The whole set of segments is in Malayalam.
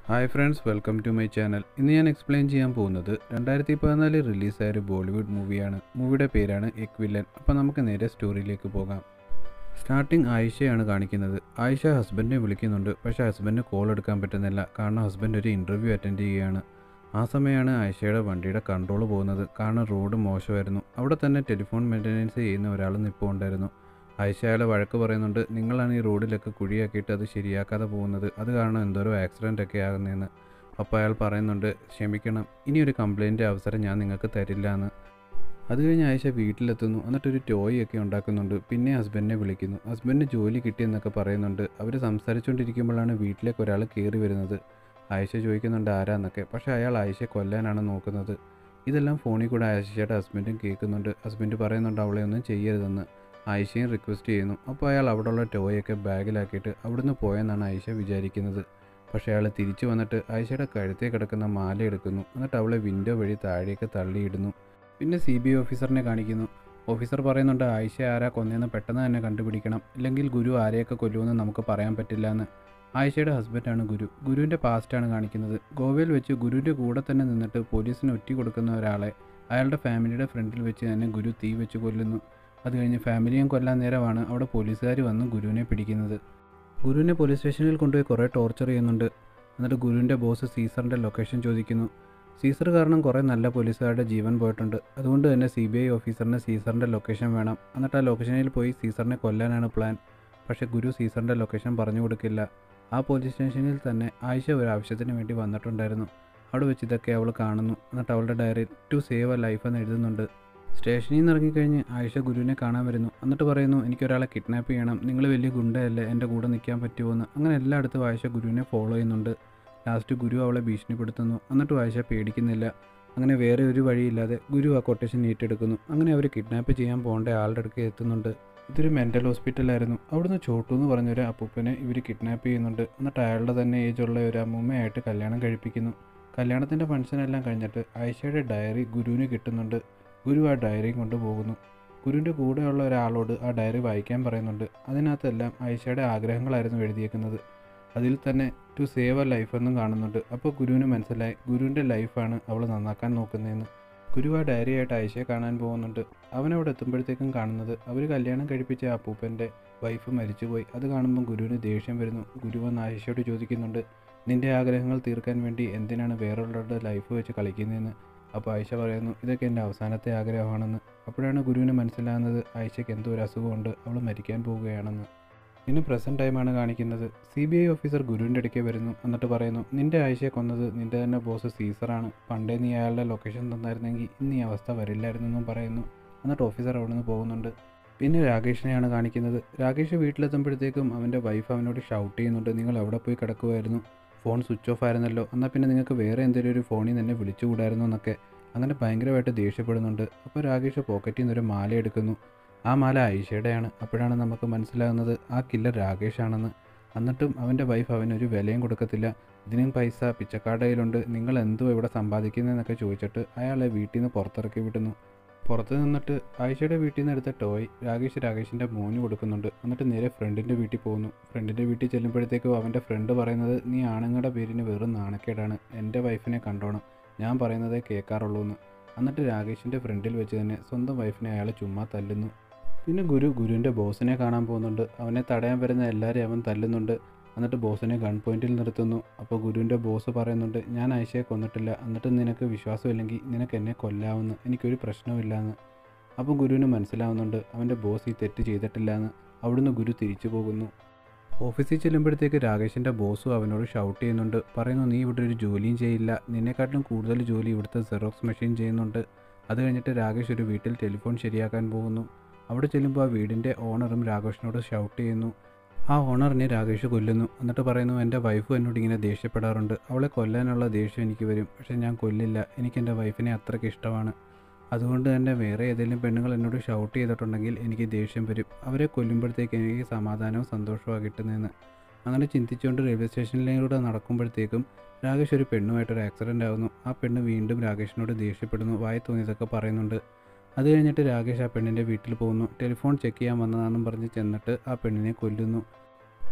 hi friends welcome to my channel ഇന്ന് ഞാൻ എക്സ്പ്ലെയിൻ ചെയ്യാൻ പോകുന്നത് രണ്ടായിരത്തി പതിനാലിൽ റിലീസായ ഒരു ബോളിവുഡ് മൂവിയാണ് മൂവിയുടെ പേരാണ് എക്വില്ലൻ അപ്പോൾ നമുക്ക് നേരെ സ്റ്റോറിയിലേക്ക് പോകാം സ്റ്റാർട്ടിംഗ് ആയിഷയാണ് കാണിക്കുന്നത് ആയിഷ ഹസ്ബൻഡിനെ വിളിക്കുന്നുണ്ട് പക്ഷേ ഹസ്ബൻഡിന് കോൾ എടുക്കാൻ പറ്റുന്നില്ല കാരണം ഹസ്ബൻഡ് ഒരു ഇൻ്റർവ്യൂ അറ്റൻഡ് ചെയ്യുകയാണ് ആ സമയമാണ് ആയിഷയുടെ വണ്ടിയുടെ കൺട്രോൾ പോകുന്നത് കാരണം റോഡ് മോശമായിരുന്നു അവിടെ തന്നെ ടെലിഫോൺ മെയിൻ്റനൻസ് ചെയ്യുന്ന ഒരാൾ നിൽപ്പുണ്ടായിരുന്നു ആയിഷ അയാളെ വഴക്ക് പറയുന്നുണ്ട് നിങ്ങളാണ് ഈ റോഡിലൊക്കെ കുഴിയാക്കിയിട്ട് അത് ശരിയാക്കാതെ പോകുന്നത് അത് കാരണം എന്തോരോ ആക്സിഡൻ്റ് ഒക്കെ ആകുന്നതെന്ന് അപ്പോൾ അയാൾ പറയുന്നുണ്ട് ക്ഷമിക്കണം ഇനിയൊരു കംപ്ലൈൻറ്റ് അവസരം ഞാൻ നിങ്ങൾക്ക് തരില്ല എന്ന് അത് കഴിഞ്ഞ് ആയിഷ വീട്ടിലെത്തുന്നു എന്നിട്ടൊരു ടോയ് ഒക്കെ ഉണ്ടാക്കുന്നുണ്ട് പിന്നെ ഹസ്ബൻഡിനെ വിളിക്കുന്നു ഹസ്ബൻഡിന് ജോലി കിട്ടിയെന്നൊക്കെ പറയുന്നുണ്ട് അവർ സംസാരിച്ചുകൊണ്ടിരിക്കുമ്പോഴാണ് വീട്ടിലേക്ക് ഒരാൾ കയറി വരുന്നത് ആയിഷ ചോദിക്കുന്നുണ്ട് ആരാന്നൊക്കെ പക്ഷേ അയാൾ ആയിഷയെ കൊല്ലാനാണ് നോക്കുന്നത് ഇതെല്ലാം ഫോണിൽ കൂടെ ആയിഷയുടെ ഹസ്ബൻഡും കേൾക്കുന്നുണ്ട് ഹസ്ബൻഡ് പറയുന്നുണ്ട് അവളെ ഒന്നും ചെയ്യരുതെന്ന് ആയിഷയും റിക്വസ്റ്റ് ചെയ്യുന്നു അപ്പോൾ അയാൾ അവിടെയുള്ള ടോയൊക്കെ ബാഗിലാക്കിയിട്ട് അവിടുന്ന് പോയെന്നാണ് ആയിഷ വിചാരിക്കുന്നത് പക്ഷേ അയാൾ തിരിച്ചു വന്നിട്ട് ആയിഷയുടെ കഴുത്തേ കിടക്കുന്ന മാല എടുക്കുന്നു എന്നിട്ട് അവളെ വിൻഡോ വഴി താഴേക്ക് തള്ളിയിടുന്നു പിന്നെ സി ബി ഐ ഓഫീസറിനെ കാണിക്കുന്നു ഓഫീസർ പറയുന്നുണ്ട് ആയിഷ ആരാ കൊന്നതെന്ന് പെട്ടെന്ന് തന്നെ കണ്ടുപിടിക്കണം ഇല്ലെങ്കിൽ ഗുരു ആരെയൊക്കെ കൊല്ലുമെന്ന് നമുക്ക് പറയാൻ പറ്റില്ല എന്ന് ആയിഷയുടെ ഹസ്ബൻഡാണ് ഗുരു ഗുരുവിൻ്റെ പാസ്റ്റാണ് കാണിക്കുന്നത് ഗോവയിൽ വെച്ച് ഗുരുവിൻ്റെ കൂടെ തന്നെ നിന്നിട്ട് പോലീസിന് ഒറ്റി കൊടുക്കുന്ന ഒരാളെ അയാളുടെ ഫാമിലിയുടെ ഫ്രണ്ടിൽ വെച്ച് തന്നെ ഗുരു തീ വെച്ച് കൊല്ലുന്നു അത് കഴിഞ്ഞ് ഫാമിലിയും കൊല്ലാൻ നേരമാണ് അവിടെ പോലീസുകാർ വന്ന് ഗുരുവിനെ പിടിക്കുന്നത് ഗുരുവിനെ പോലീസ് സ്റ്റേഷനിൽ കൊണ്ടുപോയി കുറേ ടോർച്ചർ ചെയ്യുന്നുണ്ട് എന്നിട്ട് ഗുരുവിൻ്റെ ബോസ് സീസറിൻ്റെ ലൊക്കേഷൻ ചോദിക്കുന്നു സീസർ കാരണം കുറേ നല്ല പോലീസുകാരുടെ ജീവൻ പോയിട്ടുണ്ട് അതുകൊണ്ട് തന്നെ സി ബി ഐ ഓഫീസറിന് സീസറിൻ്റെ ലൊക്കേഷൻ വേണം എന്നിട്ട് ആ ലൊക്കേഷനിൽ പോയി സീസറിനെ കൊല്ലാനാണ് പ്ലാൻ പക്ഷേ ഗുരു സീസറിൻ്റെ ലൊക്കേഷൻ പറഞ്ഞു കൊടുക്കില്ല ആ പോലീസ് സ്റ്റേഷനിൽ തന്നെ ആയിഷ ഒരു ആവശ്യത്തിന് വേണ്ടി വന്നിട്ടുണ്ടായിരുന്നു അവിടെ വെച്ച് ഇതൊക്കെ അവൾ കാണുന്നു എന്നിട്ട് അവളുടെ diary to save a life എന്ന് എഴുതുന്നുണ്ട് സ്റ്റേഷനിൽ നിന്ന് ഇറങ്ങിക്കഴിഞ്ഞ് ആയിഷ ഗുരുവിനെ കാണാൻ വരുന്നു എന്നിട്ട് പറയുന്നു എനിക്കൊരാളെ കിഡ്നാപ്പ് ചെയ്യണം നിങ്ങൾ വലിയ ഗുണ്ടയല്ലേ എൻ്റെ കൂടെ നിൽക്കാൻ പറ്റുമോ എന്ന് അങ്ങനെ എല്ലായിടത്തും ആയിഷ ഗുരുവിനെ ഫോളോ ചെയ്യുന്നുണ്ട് ലാസ്റ്റ് ഗുരു അവളെ ഭീഷണിപ്പെടുത്തുന്നു എന്നിട്ടും ആയിഷ പേടിക്കുന്നില്ല അങ്ങനെ വേറെ ഒരു വഴിയില്ലാതെ ഗുരു ആ കൊട്ടേഷൻ ഏറ്റെടുക്കുന്നു അങ്ങനെ അവർ കിഡ്നാപ്പ് ചെയ്യാൻ പോകേണ്ട ആളുടെ അടുക്ക് എത്തുന്നുണ്ട് ഇതൊരു മെൻ്റൽ ഹോസ്പിറ്റലായിരുന്നു അവിടുന്ന് ചോട്ടു എന്ന് പറഞ്ഞൊരു അപ്പൂപ്പനെ ഇവർ കിഡ്നാപ്പ് ചെയ്യുന്നുണ്ട് എന്നിട്ട് അയാളുടെ തന്നെ ഏജുള്ള ഒരു അമ്മൂമ്മയായിട്ട് കല്യാണം കഴിപ്പിക്കുന്നു കല്യാണത്തിൻ്റെ ഫംഗ്ഷനെല്ലാം കഴിഞ്ഞിട്ട് ആയിഷയുടെ ഡയറി ഗുരുവിന് കിട്ടുന്നുണ്ട് ഗുരു ആ ഡയറിയും കൊണ്ട് പോകുന്നു ഗുരുവിൻ്റെ കൂടെയുള്ള ഒരാളോട് ആ ഡയറി വായിക്കാൻ പറയുന്നുണ്ട് അതിനകത്തെല്ലാം ആയിഷയുടെ ആഗ്രഹങ്ങളായിരുന്നു എഴുതിയേക്കുന്നത് അതിൽ തന്നെ ടു സേവ് എ ലൈഫ് എന്നും കാണുന്നുണ്ട് അപ്പോൾ ഗുരുവിന് മനസ്സിലായി ഗുരുവിൻ്റെ ലൈഫാണ് അവൾ നന്നാക്കാൻ നോക്കുന്നതെന്ന് ഗുരു ആ ഡയറിയായിട്ട് ആയിഷയെ കാണാൻ പോകുന്നുണ്ട് അവനവിടെ എത്തുമ്പോഴത്തേക്കും കാണുന്നത് അവർ കല്യാണം കഴിപ്പിച്ച അപ്പൂപ്പൻ്റെ വൈഫ് മരിച്ചുപോയി അത് കാണുമ്പോൾ ഗുരുവിന് ദേഷ്യം വരുന്നു ഗുരു വന്ന് ആയിഷയോട് ചോദിക്കുന്നുണ്ട് നിൻ്റെ ആഗ്രഹങ്ങൾ തീർക്കാൻ വേണ്ടി എന്തിനാണ് വേറൊരാളുടെ ലൈഫ് വെച്ച് കളിക്കുന്നതെന്ന് അപ്പോൾ ആയിഷ പറയുന്നു ഇതൊക്കെ എൻ്റെ അവസാനത്തെ ആഗ്രഹമാണെന്ന് അപ്പോഴാണ് ഗുരുവിന് മനസ്സിലാകുന്നത് ആയിഷയ്ക്ക് എന്തോ ഒരു അസുഖമുണ്ട് അവൾ മരിക്കാൻ പോവുകയാണെന്ന് ഇനി പ്രസൻറ്റ് ടൈമാണ് കാണിക്കുന്നത് സി ബി ഐ ഓഫീസർ ഗുരുവിൻ്റെ അടുക്കെ വരുന്നു എന്നിട്ട് പറയുന്നു നിൻ്റെ ആയിഷയെ കൊന്നത് നിൻ്റെ തന്നെ ബോസ് സീസറാണ് പണ്ടേ നീ അയാളുടെ ലൊക്കേഷൻ തന്നായിരുന്നെങ്കിൽ ഇന്ന് ഈ അവസ്ഥ വരില്ലായിരുന്നെന്നും പറയുന്നു എന്നിട്ട് ഓഫീസർ അവിടെ നിന്ന് പോകുന്നുണ്ട് പിന്നെ രാകേഷിനെയാണ് കാണിക്കുന്നത് രാകേഷ് വീട്ടിലെത്തുമ്പോഴത്തേക്കും അവൻ്റെ വൈഫ് അവനോട് ഷൗട്ട് ചെയ്യുന്നുണ്ട് നിങ്ങൾ എവിടെ പോയി കിടക്കുമായിരുന്നു ഫോൺ സ്വിച്ച് ഓഫ് ആയിരുന്നല്ലോ എന്നാൽ പിന്നെ നിങ്ങൾക്ക് വേറെ എന്തെങ്കിലും ഒരു ഫോണിൽ തന്നെ വിളിച്ചുകൂടായിരുന്നു എന്നൊക്കെ അങ്ങനെ ഭയങ്കരമായിട്ട് ദേഷ്യപ്പെടുന്നുണ്ട് അപ്പോൾ രാകേഷ് പോക്കറ്റിൽ നിന്ന് ഒരു മാല എടുക്കുന്നു ആ മാല ആയിഷയുടെയാണ് അപ്പോഴാണ് നമുക്ക് മനസ്സിലാകുന്നത് ആ കില്ലർ രാകേഷാണെന്ന് എന്നിട്ടും അവൻ്റെ വൈഫ് അവനൊരു വിലയും കൊടുക്കത്തില്ല ഇതിനും പൈസ പിച്ചക്കാരുടെ കയ്യിലുണ്ട് നിങ്ങൾ എന്തോ ഇവിടെ സമ്പാദിക്കുന്നതെന്നൊക്കെ ചോദിച്ചിട്ട് അയാളെ വീട്ടിൽ നിന്ന് പുറത്തിറക്കി വിടുന്നു പുറത്ത് നിന്നിട്ട് ആയിഷയുടെ വീട്ടിൽ നിന്ന് എടുത്ത ടോയ് രാകേഷ് രാകേഷിൻ്റെ മോന് കൊടുക്കുന്നുണ്ട് എന്നിട്ട് നേരെ ഫ്രണ്ടിൻ്റെ വീട്ടിൽ പോകുന്നു ഫ്രണ്ടിൻ്റെ വീട്ടിൽ ചെല്ലുമ്പോഴത്തേക്കും അവൻ്റെ ഫ്രണ്ട് പറയുന്നത് നീ ആണുങ്ങളുടെ പേരിന് വെറും നാണക്കേടാണ് എൻ്റെ വൈഫിനെ കണ്ടോണം ഞാൻ പറയുന്നതേ കേൾക്കാറുള്ളൂ എന്ന് എന്നിട്ട് രാകേഷിൻ്റെ ഫ്രണ്ടിൽ വെച്ച് തന്നെ സ്വന്തം വൈഫിനെ അയാൾ ചുമ്മാ തല്ലുന്നു പിന്നെ ഗുരു ഗുരുവിൻ്റെ ബോസിനെ കാണാൻ പോകുന്നുണ്ട് അവനെ തടയാൻ വരുന്ന എല്ലാവരെയും അവൻ തല്ലുന്നുണ്ട് എന്നിട്ട് ബോസിനെ ഗൺ പോയിന്റിൽ നിർത്തുന്നു അപ്പോൾ ഗുരുവിൻ്റെ ബോസ് പറയുന്നുണ്ട് ഞാൻ ആയിഷയെ കൊന്നിട്ടില്ല എന്നിട്ട് നിനക്ക് വിശ്വാസമില്ലെങ്കിൽ നിനക്ക് എന്നെ കൊല്ലാമെന്ന് എനിക്കൊരു പ്രശ്നവുമില്ല എന്ന് അപ്പോൾ ഗുരുവിന് മനസ്സിലാവുന്നുണ്ട് അവൻ്റെ ബോസ് ഈ തെറ്റ് ചെയ്തിട്ടില്ല എന്ന് അവിടുന്ന് ഗുരു തിരിച്ചു പോകുന്നു ഓഫീസിൽ ചെല്ലുമ്പോഴത്തേക്ക് രാകേഷിൻ്റെ ബോസും അവനോട് ഷൗട്ട് ചെയ്യുന്നുണ്ട് പറയുന്നു നീ ഇവിടെ ഒരു ജോലിയും ചെയ്യില്ല നിന്നെക്കാട്ടിലും കൂടുതൽ ജോലി ഇവിടുത്തെ സെറോക്സ് മെഷീൻ ചെയ്യുന്നുണ്ട് അത് കഴിഞ്ഞിട്ട് രാകേഷ് ഒരു വീട്ടിൽ ടെലിഫോൺ ശരിയാക്കാൻ പോകുന്നു അവിടെ ചെല്ലുമ്പോൾ ആ വീടിൻ്റെ ഓണറും രാകേഷിനോട് ഷൗട്ട് ചെയ്യുന്നു ആ ഓണറിനെ രാകേഷ് കൊല്ലുന്നു എന്നിട്ട് പറയുന്നു എൻ്റെ വൈഫ് എന്നോട് ഇങ്ങനെ ദേഷ്യപ്പെടാറുണ്ട് അവളെ കൊല്ലാനുള്ള ദേഷ്യം എനിക്ക് വരും പക്ഷേ ഞാൻ കൊല്ലില്ല എനിക്ക് എൻ്റെ വൈഫിനെ അത്രയ്ക്ക് ഇഷ്ടമാണ് അതുകൊണ്ട് തന്നെ വേറെ ഏതെങ്കിലും പെണ്ണുങ്ങൾ എന്നോട് ഷൗട്ട് ചെയ്തിട്ടുണ്ടെങ്കിൽ എനിക്ക് ദേഷ്യം വരും അവരെ കൊല്ലുമ്പോഴത്തേക്ക് എനിക്ക് സമാധാനവും സന്തോഷവും കിട്ടുന്നതെന്ന് അങ്ങനെ ചിന്തിച്ചുകൊണ്ട് റെയിൽവേ സ്റ്റേഷനിലൂടെ നടക്കുമ്പോഴത്തേക്കും രാകേഷ് ഒരു പെണ്ണുമായിട്ടൊരു ആക്സിഡൻ്റ് ആകുന്നു ആ പെണ്ണ് വീണ്ടും രാകേഷിനോട് ദേഷ്യപ്പെടുന്നു വായി തോന്നിയതൊക്കെ പറയുന്നുണ്ട് അത് കഴിഞ്ഞിട്ട് രാകേഷ് ആ പെണ്ണിൻ്റെ വീട്ടിൽ പോകുന്നു ടെലിഫോൺ ചെക്ക് ചെയ്യാൻ വന്നതാണെന്നും പറഞ്ഞ് ചെന്നിട്ട് ആ പെണ്ണിനെ കൊല്ലുന്നു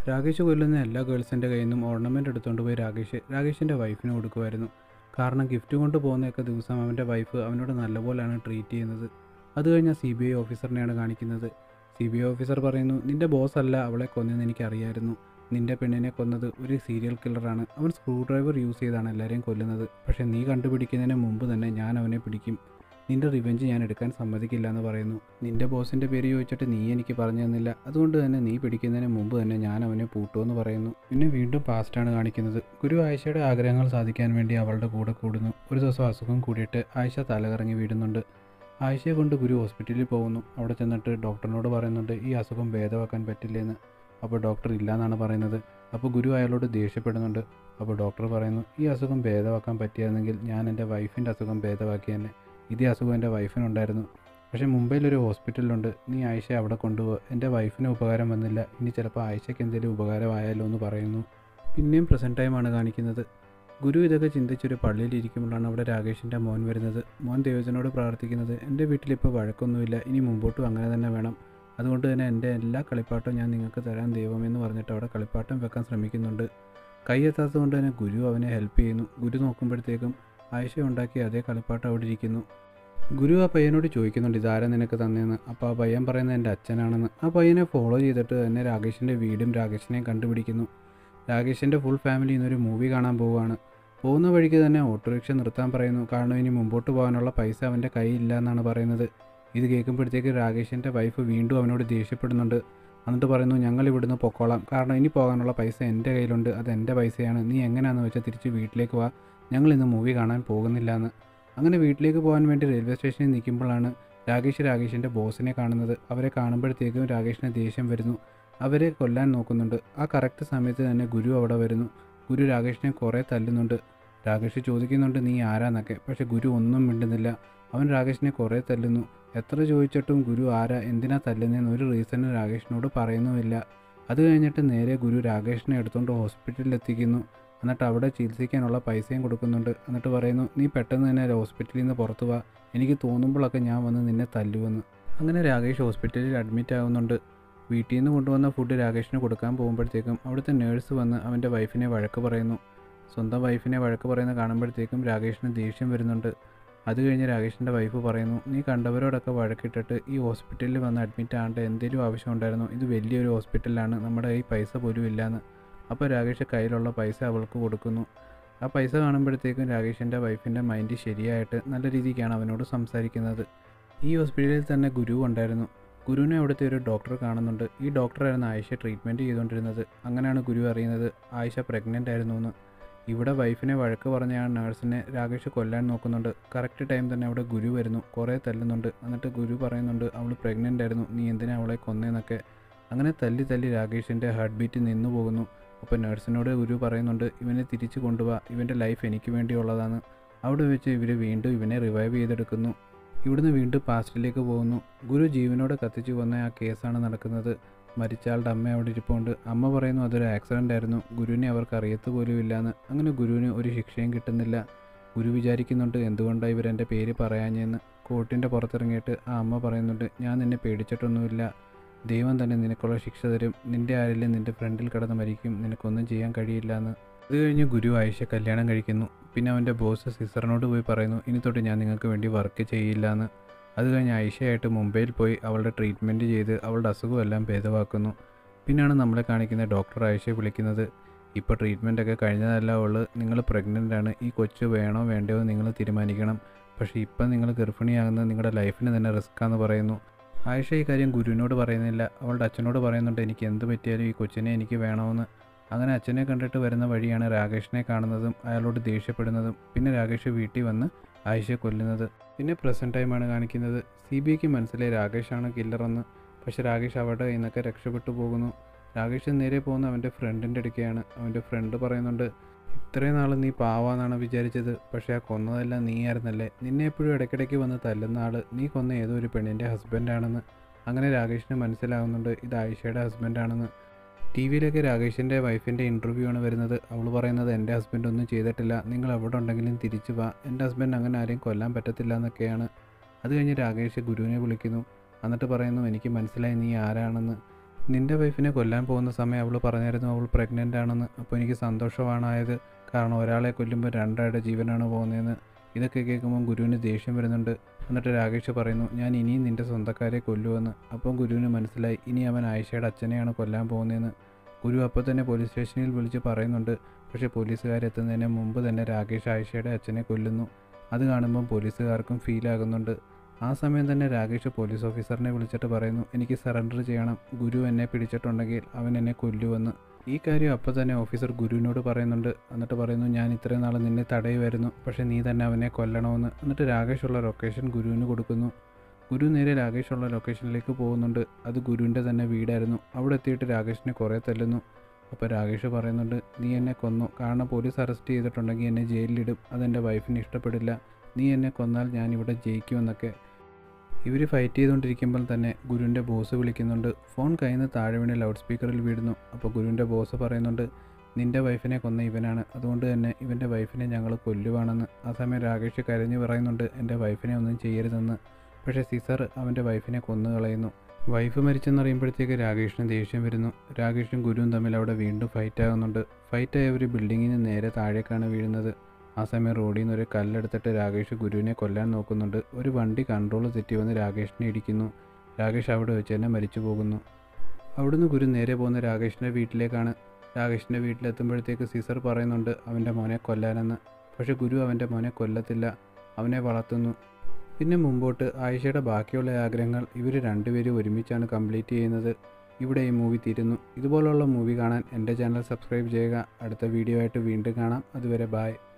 രാകേഷ് കൊല്ലുന്ന എല്ലാ ഗേൾസിൻ്റെ കയ്യിൽ നിന്നും ഓർണമെൻ്റ് എടുത്തുകൊണ്ട് പോയി രാകേഷ് രാകേഷിൻ്റെ വൈഫിന് കൊടുക്കുമായിരുന്നു കാരണം ഗിഫ്റ്റ് കൊണ്ട് പോകുന്നതൊക്കെ ദിവസം അവൻ്റെ വൈഫ് അവനോട് നല്ലപോലെയാണ് ട്രീറ്റ് ചെയ്യുന്നത് അത് കഴിഞ്ഞാൽ സി ബി ഐ ഓഫീസറിനെയാണ് കാണിക്കുന്നത് സി ബി ഐ ഓഫീസർ പറയുന്നു നിൻ്റെ ബോസ് അല്ല അവളെ കൊന്നെന്ന് എനിക്കറിയായിരുന്നു നിൻ്റെ പെണ്ണിനെ കൊന്നത് ഒരു സീരിയൽ കില്ലറാണ് അവൻ സ്ക്രൂ ഡ്രൈവർ യൂസ് ചെയ്താണ് എല്ലാവരെയും കൊല്ലുന്നത് പക്ഷേ നീ കണ്ടുപിടിക്കുന്നതിന് മുമ്പ് തന്നെ ഞാൻ അവനെ പിടിക്കും നിന്റെ റിവെഞ്ച് ഞാൻ എടുക്കാൻ സമ്മതിക്കില്ല എന്ന് പറയുന്നു നിന്റെ ബോസിന്റെ പേര് ചോദിച്ചിട്ട് നീ എനിക്ക് പറഞ്ഞു തന്നില്ല അതുകൊണ്ട് തന്നെ നീ പിടിക്കുന്നതിന് മുമ്പ് തന്നെ ഞാൻ അവനെ പൂട്ടുമെന്ന് പറയുന്നു പിന്നെ വീണ്ടും പാസ്റ്റാണ് കാണിക്കുന്നത് ഗുരു ആയിഷയുടെ ആഗ്രഹങ്ങൾ സാധിക്കാൻ വേണ്ടി അവളുടെ കൂടെ കൂടുന്നു ഒരു ദിവസം അസുഖം കൂടിയിട്ട് ആയിഷ തലകറങ്ങി വീടുന്നുണ്ട് ആയിഷയെ കൊണ്ട് ഗുരു ഹോസ്പിറ്റലിൽ പോകുന്നു അവിടെ ചെന്നിട്ട് ഡോക്ടറിനോട് പറയുന്നുണ്ട് ഈ അസുഖം ഭേദമാക്കാൻ പറ്റില്ലെന്ന് അപ്പോൾ ഡോക്ടർ ഇല്ല എന്നാണ് പറയുന്നത് അപ്പോൾ ഗുരു അയാളോട് ദേഷ്യപ്പെടുന്നുണ്ട് അപ്പോൾ ഡോക്ടർ പറയുന്നു ഈ അസുഖം ഭേദമാക്കാൻ പറ്റിയായിരുന്നെങ്കിൽ ഞാൻ എൻ്റെ വൈഫിൻ്റെ അസുഖം ഭേദമാക്കി തന്നെ ഇതേ അസുഖം എൻ്റെ വൈഫിനുണ്ടായിരുന്നു പക്ഷേ മുംബൈയിലൊരു ഹോസ്പിറ്റലുണ്ട് നീ ആയിഷ അവിടെ കൊണ്ടുപോ എൻ്റെ വൈഫിന് ഉപകാരം വന്നില്ല ഇനി ചിലപ്പോൾ ആയിഷയ്ക്ക് എന്തെങ്കിലും ഉപകാരമായാലോ എന്ന് പറയുന്നു പിന്നെയും പ്രസൻറ്റ് ടൈമാണ് കാണിക്കുന്നത് ഗുരു ഇതൊക്കെ ചിന്തിച്ചൊരു പള്ളിയിൽ ഇരിക്കുമ്പോഴാണ് അവിടെ രാകേഷിൻ്റെ മോൻ വരുന്നത് മോൻ ദേവജനോട് പ്രാർത്ഥിക്കുന്നത് എൻ്റെ വീട്ടിലിപ്പോൾ വഴക്കൊന്നുമില്ല ഇനി മുമ്പോട്ടും അങ്ങനെ തന്നെ വേണം അതുകൊണ്ട് തന്നെ എൻ്റെ എല്ലാ കളിപ്പാട്ടവും ഞാൻ നിങ്ങൾക്ക് തരാൻ ദൈവമെന്ന് പറഞ്ഞിട്ട് അവിടെ കളിപ്പാട്ടം വെക്കാൻ ശ്രമിക്കുന്നുണ്ട് കൈ എത്താത്തത് കൊണ്ട് തന്നെ ഗുരു അവനെ ഹെൽപ്പ് ചെയ്യുന്നു ഗുരു നോക്കുമ്പോഴത്തേക്കും ആയിഷ ഉണ്ടാക്കി അതേ കളിപ്പാട്ടം അവിടെ ഇരിക്കുന്നു ഗുരു ആ പയ്യനോട് ചോദിക്കുന്നുണ്ട് ഇതാരാ നിനക്ക് തന്നെയെന്ന് അപ്പോൾ ആ പയ്യൻ പറയുന്നത് എൻ്റെ അച്ഛനാണെന്ന് ആ പയ്യനെ ഫോളോ ചെയ്തിട്ട് തന്നെ രാകേഷിൻ്റെ വീടും രാകേഷിനെയും കണ്ടുപിടിക്കുന്നു രാകേഷിൻ്റെ ഫുൾ ഫാമിലി ഇന്നൊരു മൂവി കാണാൻ പോവുകയാണ് പോകുന്ന വഴിക്ക് തന്നെ ഓട്ടോറിക്ഷ നിർത്താൻ പറയുന്നു കാരണം ഇനി മുമ്പോട്ട് പോകാനുള്ള പൈസ അവൻ്റെ കയ്യിലില്ല എന്നാണ് പറയുന്നത് ഇത് കേൾക്കുമ്പോഴത്തേക്ക് രാകേഷിൻ്റെ വൈഫ് വീണ്ടും അവനോട് ദേഷ്യപ്പെടുന്നുണ്ട് എന്നിട്ട് പറയുന്നു ഞങ്ങൾ ഇവിടുന്ന് പൊക്കോളാം കാരണം ഇനി പോകാനുള്ള പൈസ എൻ്റെ കയ്യിലുണ്ട് അത് എൻ്റെ പൈസയാണ് നീ എങ്ങനെയാണെന്ന് വെച്ചാൽ തിരിച്ച് വീട്ടിലേക്ക് വാ ഞങ്ങൾ ഇന്ന് മൂവി കാണാൻ പോകുന്നില്ല എന്ന് അങ്ങനെ വീട്ടിലേക്ക് പോകാൻ വേണ്ടി റെയിൽവേ സ്റ്റേഷനിൽ നിൽക്കുമ്പോഴാണ് രാകേഷ് രാകേഷിൻ്റെ ബോസിനെ കാണുന്നത് അവരെ കാണുമ്പോഴത്തേക്കും രാകേഷിന് ദേഷ്യം വരുന്നു അവരെ കൊല്ലാൻ നോക്കുന്നുണ്ട് ആ കറക്റ്റ് സമയത്ത് തന്നെ ഗുരു അവിടെ വരുന്നു ഗുരു രാകേഷിനെ കുറേ തല്ലുന്നുണ്ട് രാകേഷ് ചോദിക്കുന്നുണ്ട് നീ ആരാന്നൊക്കെ പക്ഷെ ഗുരു ഒന്നും മിണ്ടുന്നില്ല അവൻ രാകേഷിനെ കുറേ തല്ലുന്നു എത്ര ചോദിച്ചിട്ടും ഗുരു ആരാ എന്തിനാ തല്ലുന്നതെന്ന് ഒരു റീസണ് രാകേഷിനോട് പറയുന്നുമില്ല അത് കഴിഞ്ഞിട്ട് നേരെ ഗുരു രാകേഷിനെ എടുത്തുകൊണ്ട് ഹോസ്പിറ്റലിൽ എത്തിക്കുന്നു എന്നിട്ട് അവിടെ ചികിത്സിക്കാനുള്ള പൈസയും കൊടുക്കുന്നുണ്ട് എന്നിട്ട് പറയുന്നു നീ പെട്ടെന്ന് തന്നെ ഹോസ്പിറ്റലിൽ നിന്ന് പുറത്തു വാ എനിക്ക് തോന്നുമ്പോഴൊക്കെ ഞാൻ വന്ന് നിന്നെ തല്ലുവെന്ന് അങ്ങനെ രാകേഷ് ഹോസ്പിറ്റലിൽ അഡ്മിറ്റ് ആവുന്നുണ്ട് വീട്ടിൽ നിന്ന് കൊണ്ടുവന്ന ഫുഡ് രാകേഷിന് കൊടുക്കാൻ പോകുമ്പോഴത്തേക്കും അവിടുത്തെ നേഴ്സ് വന്ന് അവൻ്റെ വൈഫിനെ വഴക്ക് പറയുന്നു സ്വന്തം വൈഫിനെ വഴക്ക് പറയുന്ന കാണുമ്പോഴത്തേക്കും രാകേഷിന് ദേഷ്യം വരുന്നുണ്ട് അത് കഴിഞ്ഞ് രാകേഷിൻ്റെ വൈഫ് പറയുന്നു നീ കണ്ടവരോടൊക്കെ വഴക്കിട്ടിട്ട് ഈ ഹോസ്പിറ്റലിൽ വന്ന് അഡ്മിറ്റ് ആകേണ്ട എന്തെങ്കിലും ആവശ്യമുണ്ടായിരുന്നു ഇത് വലിയൊരു ഹോസ്പിറ്റലാണ് നമ്മുടെ കയ്യിൽ പൈസ പോലും ഇല്ലയെന്ന് അപ്പോൾ രാകേഷ് കയ്യിലുള്ള പൈസ അവൾക്ക് കൊടുക്കുന്നു ആ പൈസ കാണുമ്പോഴത്തേക്കും രാകേഷിൻ്റെ വൈഫിൻ്റെ മൈൻഡ് ശരിയായിട്ട് നല്ല രീതിക്കാണ് അവനോട് സംസാരിക്കുന്നത് ഈ ഹോസ്പിറ്റലിൽ തന്നെ ഗുരു ഉണ്ടായിരുന്നു ഗുരുവിനെ അവിടുത്തെ ഒരു ഡോക്ടർ കാണുന്നുണ്ട് ഈ ഡോക്ടറായിരുന്നു ആയിഷ ട്രീറ്റ്മെൻറ്റ് ചെയ്തുകൊണ്ടിരുന്നത് അങ്ങനെയാണ് ഗുരു അറിയുന്നത് ആയിഷ പ്രഗ്നൻ്റ് ആയിരുന്നു എന്ന് ഇവിടെ വൈഫിനെ വഴക്ക് പറഞ്ഞ ആ നേഴ്സിനെ രാകേഷ് കൊല്ലാൻ നോക്കുന്നുണ്ട് കറക്റ്റ് ടൈം തന്നെ അവിടെ ഗുരു വരുന്നു കുറേ തല്ലുന്നുണ്ട് എന്നിട്ട് ഗുരു പറയുന്നുണ്ട് അവൾ പ്രഗ്നൻ്റ് ആയിരുന്നു നീ എന്തിനാ അവളെ കൊന്നേന്നൊക്കെ അങ്ങനെ തല്ലി തല്ലി രാകേഷിൻ്റെ ഹാർട്ട് ബീറ്റ് നിന്നു പോകുന്നു അപ്പോൾ നഴ്സിനോട് ഗുരു പറയുന്നുണ്ട് ഇവനെ തിരിച്ചു കൊണ്ടുപോവാ ഇവൻ്റെ ലൈഫ് എനിക്ക് വേണ്ടിയുള്ളതാണ് അവിടെ വെച്ച് ഇവർ വീണ്ടും ഇവനെ റിവൈവ് ചെയ്തെടുക്കുന്നു ഇവിടുന്ന് വീണ്ടും പാസ്റ്റിലേക്ക് പോകുന്നു ഗുരു ജീവനോട് കത്തിച്ചു വന്ന ആ കേസാണ് നടക്കുന്നത് മരിച്ച ആളുടെ അമ്മ അവിടെ ഇരിപ്പുണ്ട് അമ്മ പറയുന്നു അതൊരു ആക്സിഡൻ്റ് ആയിരുന്നു ഗുരുവിനെ അവർക്ക് അറിയത്ത് പോലും ഇല്ലാന്ന് അങ്ങനെ ഗുരുവിന് ഒരു ശിക്ഷയും കിട്ടുന്നില്ല ഗുരു വിചാരിക്കുന്നുണ്ട് എന്തുകൊണ്ടാണ് ഇവരെൻ്റെ പേര് പറയാഞ്ഞെന്ന് കോർട്ടിൻ്റെ പുറത്തിറങ്ങിയിട്ട് ആ അമ്മ പറയുന്നുണ്ട് ഞാൻ നിന്നെ പേടിച്ചിട്ടൊന്നുമില്ല ദൈവം തന്നെ നിനക്കുള്ള ശിക്ഷ തരും നിൻ്റെ ആരെങ്കിലും നിൻ്റെ ഫ്രണ്ടിൽ കിടന്ന് മരിക്കും നിനക്കൊന്നും ചെയ്യാൻ കഴിയില്ല എന്ന് അത് കഴിഞ്ഞ് ഗുരു ആയിഷ കല്യാണം കഴിക്കുന്നു പിന്നെ അവൻ്റെ ബോസ് സിസറിനോട് പോയി പറയുന്നു ഇനി തൊട്ട് ഞാൻ നിങ്ങൾക്ക് വേണ്ടി വർക്ക് ചെയ്യില്ല എന്ന് അത് കഴിഞ്ഞ് ആയിഷയായിട്ട് മുംബൈയിൽ പോയി അവളുടെ ട്രീറ്റ്മെൻറ്റ് ചെയ്ത് അവളുടെ അസുഖമെല്ലാം ഭേദമാക്കുന്നു പിന്നെയാണ് നമ്മളെ കാണിക്കുന്ന ഡോക്ടർ ആയിഷയെ വിളിക്കുന്നത് ഇപ്പോൾ ട്രീറ്റ്മെൻ്റ് ഒക്കെ കഴിഞ്ഞതല്ല ഉള്ളു നിങ്ങൾ പ്രഗ്നൻ്റ് ആണ് ഈ കൊച്ചു വേണോ വേണ്ടയോ എന്ന് നിങ്ങൾ തീരുമാനിക്കണം പക്ഷേ ഇപ്പം നിങ്ങൾ ഗർഭിണിയാകുന്നത് നിങ്ങളുടെ ലൈഫിന് തന്നെ റിസ്ക്കാന്ന് പറയുന്നു ആയിഷ ഈ കാര്യം ഗുരുവിനോട് പറയുന്നില്ല അവളുടെ അച്ഛനോട് പറയുന്നുണ്ട് എനിക്ക് എന്ത് പറ്റിയാലും ഈ കൊച്ചിനെ എനിക്ക് വേണമെന്ന് അങ്ങനെ അച്ഛനെ കണ്ടിട്ട് വരുന്ന വഴിയാണ് രാകേഷിനെ കാണുന്നതും അയാളോട് ദേഷ്യപ്പെടുന്നതും പിന്നെ രാകേഷ് വീട്ടിൽ വന്ന് ആയിഷയെ കൊല്ലുന്നത് പിന്നെ പ്രസൻറ്റ് ടൈമാണ് കാണിക്കുന്നത് സി ബി ഐക്ക് മനസ്സിലായി രാകേഷാണ് കില്ലറെന്ന് പക്ഷെ രാകേഷ് അവരുടെ കയ്യിൽ നിന്നൊക്കെ രക്ഷപ്പെട്ടു പോകുന്നു രാകേഷ് നേരെ പോകുന്ന അവൻ്റെ ഫ്രണ്ടിൻ്റെ അടുക്കെയാണ് അവൻ്റെ ഫ്രണ്ട് പറയുന്നുണ്ട് ഇത്രയും നാൾ നീ പാവാന്നാണ് വിചാരിച്ചത് പക്ഷേ ആ കൊന്നതെല്ലാം നീ ആയിരുന്നല്ലേ നിന്നെ എപ്പോഴും ഇടയ്ക്കിടയ്ക്ക് വന്ന് തല്ലുന്ന ആൾ നീ കൊന്ന ഏതോ ഒരു പെണ്ണിൻ്റെ ഹസ്ബൻഡാണെന്ന് അങ്ങനെ രാകേഷിന് മനസ്സിലാവുന്നുണ്ട് ഇത് ആയിഷയുടെ ഹസ്ബൻഡാണെന്ന് ടി വിയിലൊക്കെ രാകേഷിൻ്റെ വൈഫിൻ്റെ ഇൻ്റർവ്യൂ ആണ് വരുന്നത് അവൾ പറയുന്നത് എൻ്റെ ഹസ്ബൻഡ് ഒന്നും ചെയ്തിട്ടില്ല നിങ്ങൾ എവിടെ ഉണ്ടെങ്കിലും തിരിച്ചു വാ എൻ്റെ ഹസ്ബൻഡ് അങ്ങനെ ആരെയും കൊല്ലാൻ പറ്റത്തില്ല എന്നൊക്കെയാണ് അത് കഴിഞ്ഞ് രാകേഷ് ഗുരുവിനെ വിളിക്കുന്നു എന്നിട്ട് പറയുന്നു എനിക്ക് മനസ്സിലായി നീ ആരാണെന്ന് നിൻ്റെ വൈഫിനെ കൊല്ലാൻ പോകുന്ന സമയം അവൾ പറഞ്ഞായിരുന്നു അവൾ പ്രഗ്നൻ്റ് ആണെന്ന് അപ്പോൾ എനിക്ക് സന്തോഷമാണായത് കാരണം ഒരാളെ കൊല്ലുമ്പോൾ രണ്ടാളുടെ ജീവനാണ് പോകുന്നതെന്ന് ഇതൊക്കെ കേൾക്കുമ്പോൾ ഗുരുവിന് ദേഷ്യം വരുന്നുണ്ട് എന്നിട്ട് രാകേഷ് പറയുന്നു ഞാൻ ഇനിയും നിൻ്റെ സ്വന്തക്കാരെ കൊല്ലുമെന്ന് അപ്പം ഗുരുവിന് മനസ്സിലായി ഇനി അവൻ ആയിഷയുടെ അച്ഛനെയാണ് കൊല്ലാൻ പോകുന്നതെന്ന് ഗുരു അപ്പോൾ തന്നെ പോലീസ് സ്റ്റേഷനിൽ വിളിച്ച് പറയുന്നുണ്ട് പക്ഷേ പോലീസുകാരെത്തുന്നതിന് മുമ്പ് തന്നെ രാകേഷ് ആയിഷയുടെ അച്ഛനെ കൊല്ലുന്നു അത് കാണുമ്പം പോലീസുകാർക്കും ഫീൽ ആകുന്നുണ്ട് ആ സമയം തന്നെ രാകേഷ് പോലീസ് ഓഫീസറിനെ വിളിച്ചിട്ട് പറയുന്നു എനിക്ക് സറണ്ടർ ചെയ്യണം ഗുരു എന്നെ പിടിച്ചിട്ടുണ്ടെങ്കിൽ അവൻ എന്നെ കൊല്ലുമെന്ന് ഈ കാര്യം അപ്പോൾ തന്നെ ഓഫീസർ ഗുരുവിനോട് പറയുന്നുണ്ട് എന്നിട്ട് പറയുന്നു ഞാൻ ഇത്രയും നാൾ നിന്നെ തടയുമായിരുന്നു പക്ഷേ നീ തന്നെ അവനെ കൊല്ലണമെന്ന് എന്നിട്ട് രാകേഷുള്ള ലൊക്കേഷൻ ഗുരുവിന് കൊടുക്കുന്നു ഗുരു നേരെ രാകേഷുള്ള ലൊക്കേഷനിലേക്ക് പോകുന്നുണ്ട് അത് ഗുരുവിൻ്റെ തന്നെ വീടായിരുന്നു അവിടെ എത്തിയിട്ട് രാകേഷിനെ കുറേ തല്ലുന്നു അപ്പോൾ രാകേഷ് പറയുന്നുണ്ട് നീ എന്നെ കൊന്നു കാരണം പോലീസ് അറസ്റ്റ് ചെയ്തിട്ടുണ്ടെങ്കിൽ എന്നെ ജയിലിലിടും അതെൻ്റെ വൈഫിന് ഇഷ്ടപ്പെടില്ല നീ എന്നെ കൊന്നാൽ ഞാൻ ഇവിടെ ജയിക്കുമെന്നൊക്കെ ഇവർ ഫൈറ്റ് ചെയ്തുകൊണ്ടിരിക്കുമ്പോൾ തന്നെ ഗുരുവിൻ്റെ ബോസ് വിളിക്കുന്നുണ്ട് ഫോൺ കയ്യിൽ നിന്ന് താഴെ വീണ് ലൗഡ് സ്പീക്കറിൽ വീഴുന്നു അപ്പോൾ ഗുരുവിൻ്റെ ബോസ് പറയുന്നുണ്ട് നിൻ്റെ വൈഫിനെ കൊന്ന ഇവനാണ് അതുകൊണ്ട് തന്നെ ഇവൻ്റെ വൈഫിനെ ഞങ്ങൾ കൊല്ലുവാണെന്ന് ആ സമയം രാകേഷ് കരഞ്ഞു പറയുന്നുണ്ട് എൻ്റെ വൈഫിനെ ഒന്നും ചെയ്യരുതെന്ന് പക്ഷേ സിസർ അവൻ്റെ വൈഫിനെ കൊന്നു കളയുന്നു വൈഫ് മരിച്ചെന്നറിയുമ്പോഴത്തേക്ക് രാകേഷിന് ദേഷ്യം വരുന്നു രാകേഷും ഗുരുവും തമ്മിൽ അവിടെ വീണ്ടും ഫൈറ്റ് ആകുന്നുണ്ട് ഫൈറ്റ് ആയ ഒരു ബിൽഡിങ്ങിന് നേരെ താഴേക്കാണ് വീഴുന്നത് ആ സമയം റോഡിൽ നിന്ന് ഒരു കല്ലെടുത്തിട്ട് രാകേഷ് ഗുരുവിനെ കൊല്ലാൻ നോക്കുന്നുണ്ട് ഒരു വണ്ടി കൺട്രോൾ തെറ്റി വന്ന് രാകേഷിനെ ഇടിക്കുന്നു രാകേഷ് അവിടെ വെച്ച് തന്നെ മരിച്ചു പോകുന്നു അവിടുന്ന് ഗുരു നേരെ പോകുന്ന രാകേഷിൻ്റെ വീട്ടിലേക്കാണ് രാകേഷിൻ്റെ വീട്ടിലെത്തുമ്പോഴത്തേക്ക് സീസർ പറയുന്നുണ്ട് അവൻ്റെ മോനെ കൊല്ലാനെന്ന് പക്ഷേ ഗുരു അവൻ്റെ മോനെ കൊല്ലത്തില്ല അവനെ വളർത്തുന്നു പിന്നെ മുമ്പോട്ട് ആയിഷയുടെ ബാക്കിയുള്ള ആഗ്രഹങ്ങൾ ഇവർ രണ്ടുപേരും ഒരുമിച്ചാണ് കംപ്ലീറ്റ് ചെയ്യുന്നത് ഇവിടെ ഈ മൂവി തീരുന്നു ഇതുപോലുള്ള മൂവി കാണാൻ എൻ്റെ ചാനൽ സബ്സ്ക്രൈബ് ചെയ്യുക അടുത്ത വീഡിയോ ആയിട്ട് വീണ്ടും കാണാം അതുവരെ ബായ്